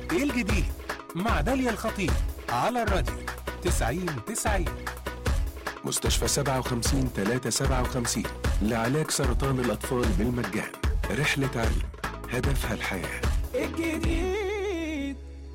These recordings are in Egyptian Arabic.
ايه الجديد مع داليا الخطيب على الراديو 90 90 مستشفى 57 357 لعلاج سرطان الأطفال بالمجان رحلة علم هدفها الحياة الجديد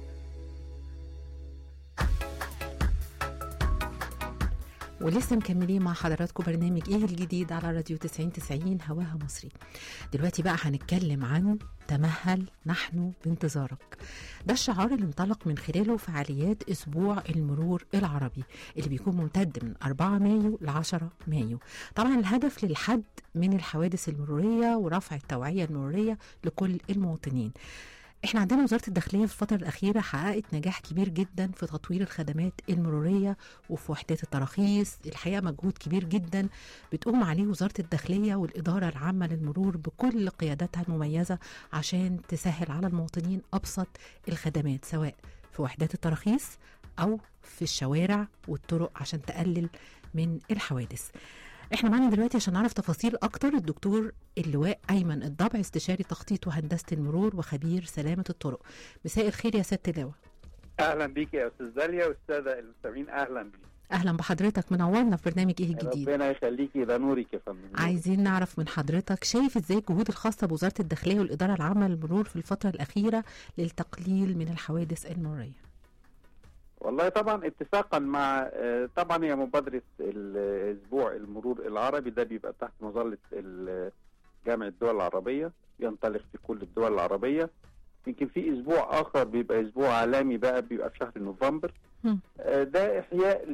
ولسه مكملين مع حضراتكم برنامج ايه الجديد على راديو 90 90 هواها مصري دلوقتي بقى هنتكلم عن تمهل نحن بانتظارك ده الشعار اللي انطلق من خلاله فعاليات اسبوع المرور العربي اللي بيكون ممتد من 4 مايو ل 10 مايو طبعا الهدف للحد من الحوادث المروريه ورفع التوعيه المروريه لكل المواطنين احنا عندنا وزاره الداخليه في الفتره الاخيره حققت نجاح كبير جدا في تطوير الخدمات المروريه وفي وحدات التراخيص الحقيقه مجهود كبير جدا بتقوم عليه وزاره الداخليه والاداره العامه للمرور بكل قياداتها المميزه عشان تسهل على المواطنين ابسط الخدمات سواء في وحدات التراخيص او في الشوارع والطرق عشان تقلل من الحوادث احنا معانا دلوقتي عشان نعرف تفاصيل اكتر الدكتور اللواء ايمن الضبع استشاري تخطيط وهندسه المرور وخبير سلامه الطرق مساء الخير يا سياده اللواء اهلا بيك يا استاذ داليا والساده المستمعين اهلا بيك اهلا بحضرتك منورنا في برنامج ايه الجديد ربنا يخليكي ده نورك يا فندم عايزين نعرف من حضرتك شايف ازاي الجهود الخاصه بوزاره الداخليه والاداره العامه للمرور في الفتره الاخيره للتقليل من الحوادث المروريه والله طبعا اتفاقا مع آه، طبعا هي مبادره الاسبوع المرور العربي ده بيبقى تحت مظله ال- جامعه الدول العربيه ينطلق في كل الدول العربيه يمكن في اسبوع اخر بيبقى اسبوع عالمي بقى بيبقى في شهر نوفمبر مم. آه، ده احياء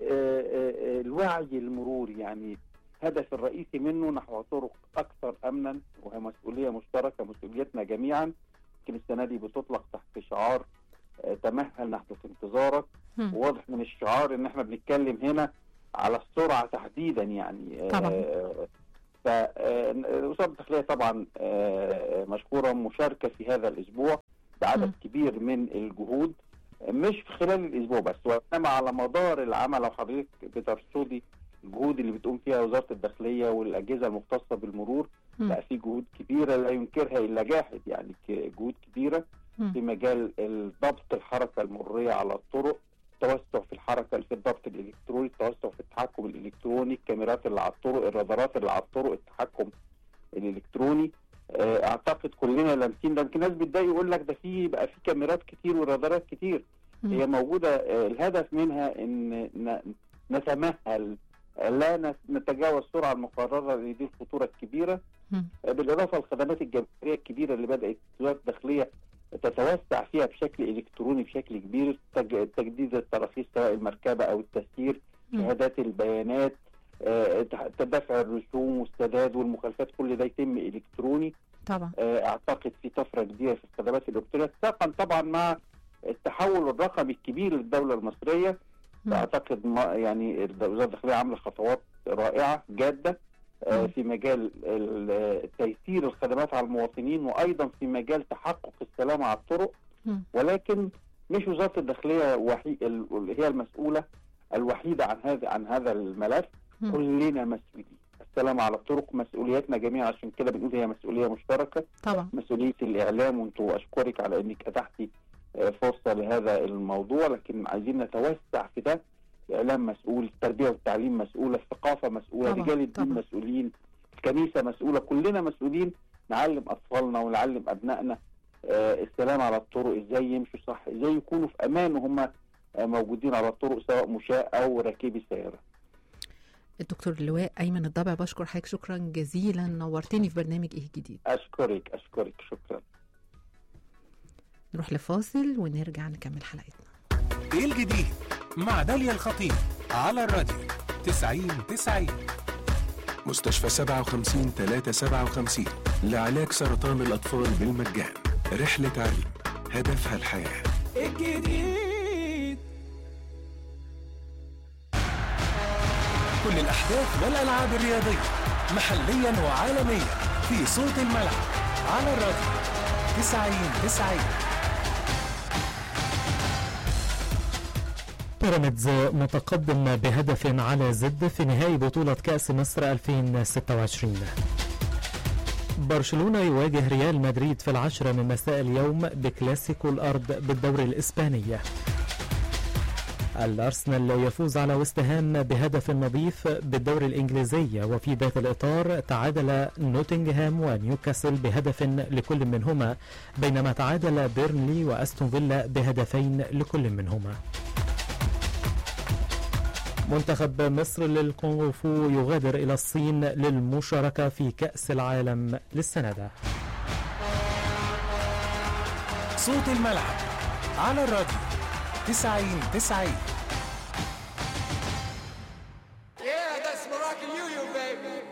للوعي المروري يعني الهدف الرئيسي منه نحو طرق اكثر امنا وهي مسؤوليه مشتركه مسؤوليتنا جميعا يمكن السنه دي بتطلق تحت شعار آه، تمهل نحو في انتظارك مم. واضح من الشعار ان احنا بنتكلم هنا على السرعه تحديدا يعني آه، طبعاً. آه، ف آه، وزاره الداخليه طبعا آه، مشكوره مشاركه في هذا الاسبوع بعدد مم. كبير من الجهود مش في خلال الاسبوع بس وانما على مدار العمل لو حضرتك بترصدي الجهود اللي بتقوم فيها وزاره الداخليه والاجهزه المختصه بالمرور مم. لا في جهود كبيره لا ينكرها الا جاحد يعني ك- جهود كبيره مم. في مجال ضبط الحركه المروريه على الطرق التوسع في الحركه في الضبط الالكتروني التوسع في التحكم الالكتروني الكاميرات اللي على الطرق الرادارات اللي على الطرق التحكم الالكتروني آه، اعتقد كلنا لامسين ده يمكن ناس بتضايق يقول لك ده في بقى في كاميرات كتير ورادارات كتير مم. هي موجوده آه، الهدف منها ان ن- نتمهل آه، لا نت- نتجاوز السرعه المقرره لان دي الخطوره الكبيره مم. آه، بالاضافه للخدمات الجماهيريه الكبيره اللي بدات وزاره الداخليه تتوسع فيها بشكل الكتروني بشكل كبير تج- تجديد التراخيص سواء المركبه او التسيير مم. شهادات البيانات آه، تح- تدفع الرسوم والسداد والمخالفات كل ده يتم الكتروني طبعا آه، اعتقد في طفره كبيره في الخدمات الالكترونيه اتفاقا طبعا مع التحول الرقمي الكبير للدوله المصريه مم. اعتقد ما يعني الد- وزاره الداخليه عامله خطوات رائعه جاده آه، مم. في مجال ال- تيسير الخدمات على المواطنين وايضا في مجال تحقق السلامه على الطرق مم. ولكن مش وزاره الداخليه وحي... ال- هي المسؤوله الوحيده عن هذا عن هذا الملف مم. كلنا مسؤولين السلامه على الطرق مسؤولياتنا جميعا عشان كده بنقول هي مسؤوليه مشتركه طبعا مسؤوليه الاعلام وانتوا اشكرك على انك اتحتي آه، فرصه لهذا الموضوع لكن عايزين نتوسع في ده الاعلام مسؤول التربيه والتعليم مسؤوله الثقافه مسؤوله طبعاً، رجال الدين طبعاً. مسؤولين الكنيسه مسؤوله كلنا مسؤولين نعلم اطفالنا ونعلم ابنائنا آه، السلام على الطرق ازاي يمشوا صح ازاي يكونوا في امان وهم آه، موجودين على الطرق سواء مشاة او راكبي سياره الدكتور اللواء ايمن الضبع بشكر حضرتك شكرا جزيلا نورتني في برنامج ايه جديد اشكرك اشكرك شكرا نروح لفاصل ونرجع نكمل حلقتنا ايه الجديد مع داليا الخطيب على الراديو 90 90 مستشفى 57 357 لعلاج سرطان الأطفال بالمجان رحلة علم هدفها الحياة الجديد كل الأحداث والألعاب الرياضية محليا وعالميا في صوت الملعب على الراديو 90 90 بيراميدز متقدم بهدف على زد في نهائي بطولة كأس مصر 2026 برشلونة يواجه ريال مدريد في العشرة من مساء اليوم بكلاسيكو الأرض بالدوري الإسباني الأرسنال يفوز على ويست هام بهدف نظيف بالدوري الإنجليزي وفي ذات الإطار تعادل نوتنغهام ونيوكاسل بهدف لكل منهما بينما تعادل بيرنلي وأستون فيلا بهدفين لكل منهما منتخب مصر للكونغ فو يغادر إلى الصين للمشاركة في كأس العالم للسنة صوت الملعب على الراديو 90 90